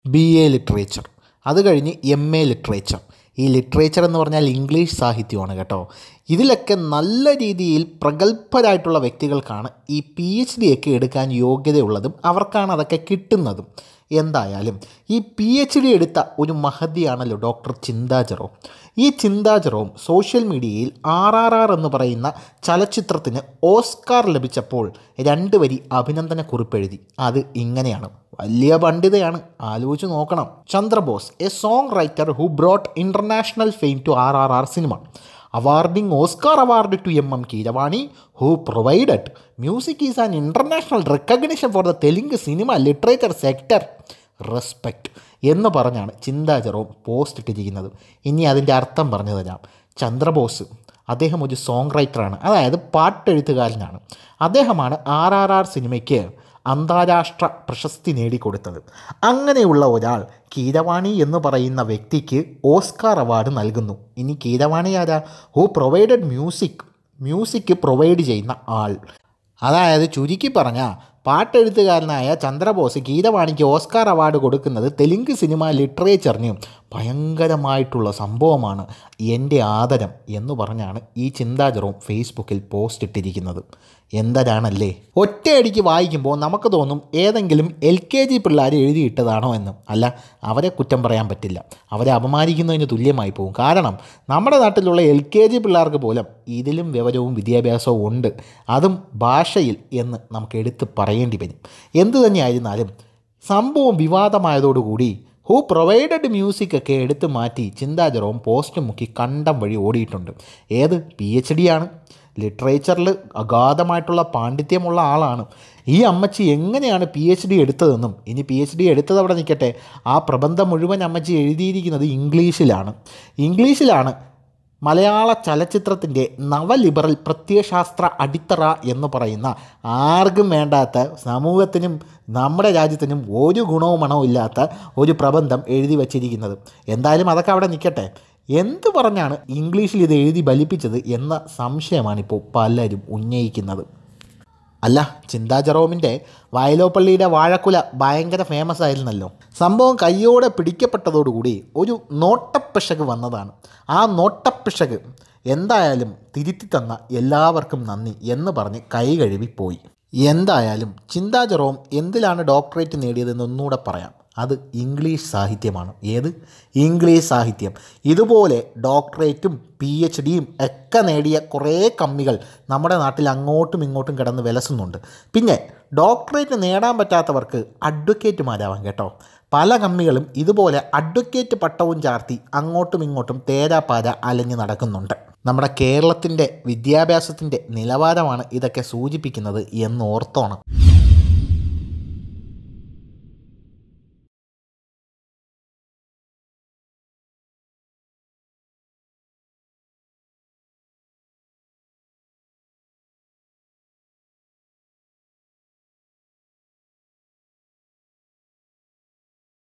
B A literature അത് കഴിഞ്ഞ് M A literature ഈ ലിറ്ററേച്ചർ എന്ന് പറഞ്ഞാൽ ഇംഗ്ലീഷ് സാഹിത്യമാണ് കേട്ടോ ഇതിലൊക്കെ നല്ല രീതിയിൽ പ്രഗത്ഭരായിട്ടുള്ള വ്യക്തികൾക്കാണ് ഈ പി എച്ച് ഡി ഒക്കെ എടുക്കാൻ യോഗ്യതയുള്ളതും അവർക്കാണ് അതൊക്കെ കിട്ടുന്നതും എന്തായാലും ഈ പി എച്ച് ഡി എടുത്ത ഒരു മഹതിയാണല്ലോ ഡോക്ടർ ചിന്താ ജെറോം ഈ ചിന്താ ജെറോം സോഷ്യൽ മീഡിയയിൽ ആർ ആർ ആർ എന്ന് പറയുന്ന ചലച്ചിത്രത്തിന് ഓസ്കാർ ലഭിച്ചപ്പോൾ രണ്ട് വരി അഭിനന്ദന കുറിപ്പെഴുതി അത് ഇങ്ങനെയാണ് വലിയ പണ്ഡിതയാണ് ആലോചിച്ച് നോക്കണം Chandrabose a song writer who brought international fame to R R R cinema awarding Oscar award to M.M. Keeravani, who provided music is an international recognition for the Telugu cinema literature sector. Respect എന്ന് പറഞ്ഞാണ് ചിന്താ Jerome post ഇട്ടിരിക്കുന്നത് ഇനി അതിൻ്റെ അർത്ഥം പറഞ്ഞു തരാം ചന്ദ്രബോസ് അദ്ദേഹം ഒരു സോങ് റൈറ്ററാണ് അതായത് പാട്ടെഴുത്തുകാരനാണ് അദ്ദേഹമാണ് ആർ ആർ ആർ സിനിമയ്ക്ക് അന്താരാഷ്ട്ര പ്രശസ്തി നേടിക്കൊടുത്തത് അങ്ങനെയുള്ള ഒരാൾ കീരവാണി എന്ന് പറയുന്ന വ്യക്തിക്ക് ഓസ്കാർ അവാർഡ് നൽകുന്നു ഇനി കീരവാണി ആരാ who provided music music provide ചെയ്യുന്ന ആൾ അതായത് ചുരുക്കി പറഞ്ഞാൽ പാട്ടെഴുത്തുകാരനായ ചന്ദ്രബോസ് ഗീതവാണിക്ക് ഓസ്കാർ അവാർഡ് കൊടുക്കുന്നത് തെലുങ്ക് സിനിമ ലിറ്ററേച്ചറിന് ഭയങ്കരമായിട്ടുള്ള സംഭവമാണ് എൻ്റെ ആദരം എന്ന് പറഞ്ഞാണ് ഈ ചിന്താജറവും ഫേസ്ബുക്കിൽ പോസ്റ്റ് ഇട്ടിരിക്കുന്നത് എന്തരാണല്ലേ ഒറ്റയടിക്ക് വായിക്കുമ്പോൾ നമുക്ക് തോന്നും ഏതെങ്കിലും എൽ കെ ജി പിള്ളേർ എഴുതിയിട്ടതാണോ എന്ന് അല്ല അവരെ കുറ്റം പറയാൻ പറ്റില്ല അവരെ അപമാനിക്കുന്നതിന് തുല്യമായി പോകും കാരണം നമ്മുടെ നാട്ടിലുള്ള എൽ കെ ജി പിള്ളേർക്ക് പോലും ഇതിലും വിവരവും വിദ്യാഭ്യാസവും ഉണ്ട് അതും ഭാഷയിൽ എന്ന് നമുക്ക് എടുത്ത് പറയേണ്ടി വരും എന്തു തന്നെയായിരുന്നാലും സംഭവം വിവാദമായതോടുകൂടി ഹൂ പ്രൊവൈഡഡ് മ്യൂസിക് ഒക്കെ എടുത്തു മാറ്റി ചിന്താജറവും പോസ്റ്റ് മുക്കി കണ്ടം വഴി ഓടിയിട്ടുണ്ട് ഏത് പി എച്ച് ഡി ആണ് ലിറ്ററേച്ചറിൽ അഗാധമായിട്ടുള്ള പാണ്ഡിത്യമുള്ള ആളാണ് ഈ അമ്മച്ചി എങ്ങനെയാണ് പി എച്ച് ഡി എടുത്തതെന്നും ഇനി പി എച്ച് ഡി എടുത്തത് അവിടെ നിൽക്കട്ടെ ആ പ്രബന്ധം മുഴുവൻ അമ്മച്ചി എഴുതിയിരിക്കുന്നത് ഇംഗ്ലീഷിലാണ് ഇംഗ്ലീഷിലാണ് മലയാള ചലച്ചിത്രത്തിൻ്റെ നവലിബറൽ പ്രത്യയശാസ്ത്ര അടിത്തറ എന്ന് പറയുന്ന ആർക്കും വേണ്ടാത്ത സമൂഹത്തിനും നമ്മുടെ രാജ്യത്തിനും ഒരു ഗുണവും മണവും ഇല്ലാത്ത ഒരു പ്രബന്ധം എഴുതി വച്ചിരിക്കുന്നത് എന്തായാലും അതൊക്കെ അവിടെ നിൽക്കട്ടെ എന്ത് പറഞ്ഞാണ് ഇംഗ്ലീഷിൽ ഇത് എഴുതി ബലിപ്പിച്ചത് എന്ന സംശയമാണിപ്പോൾ പലരും ഉന്നയിക്കുന്നത് അല്ല ചിന്താ ജെറോമിൻ്റെ വയലോപ്പള്ളിയുടെ വാഴക്കുല ഭയങ്കര ഫേമസ് ആയിരുന്നല്ലോ സംഭവം കയ്യോടെ പിടിക്കപ്പെട്ടതോടുകൂടി ഒരു നോട്ടപ്പിശക് വന്നതാണ് ആ നോട്ടപ്പിശക് എന്തായാലും തിരുത്തി തന്ന എല്ലാവർക്കും നന്ദി എന്ന് പറഞ്ഞ് കൈ കഴുകി പോയി എന്തായാലും ചിന്താ ജെറോം എന്തിലാണ് ഡോക്ടറേറ്റ് നേടിയതെന്ന് ഒന്നുകൂടെ പറയാം അത് ഇംഗ്ലീഷ് സാഹിത്യമാണ് ഏത് ഇംഗ്ലീഷ് സാഹിത്യം ഇതുപോലെ ഡോക്ടറേറ്റും പി എച്ച് ഡിയും ഒക്കെ നേടിയ കുറേ കമ്മികൾ നമ്മുടെ നാട്ടിൽ അങ്ങോട്ടും ഇങ്ങോട്ടും കിടന്ന് വിലസുന്നുണ്ട് പിന്നെ ഡോക്ടറേറ്റ് നേടാൻ പറ്റാത്തവർക്ക് അഡ്വക്കേറ്റുമാരാവാം കേട്ടോ പല കമ്മികളും ഇതുപോലെ അഡ്വക്കേറ്റ് പട്ടവും ചാർത്തി അങ്ങോട്ടും ഇങ്ങോട്ടും തേരാപ്പാര അലഞ്ഞ് നടക്കുന്നുണ്ട് നമ്മുടെ കേരളത്തിൻ്റെ വിദ്യാഭ്യാസത്തിൻ്റെ നിലവാരമാണ് ഇതൊക്കെ സൂചിപ്പിക്കുന്നത് എന്ന് ഓർത്തോണം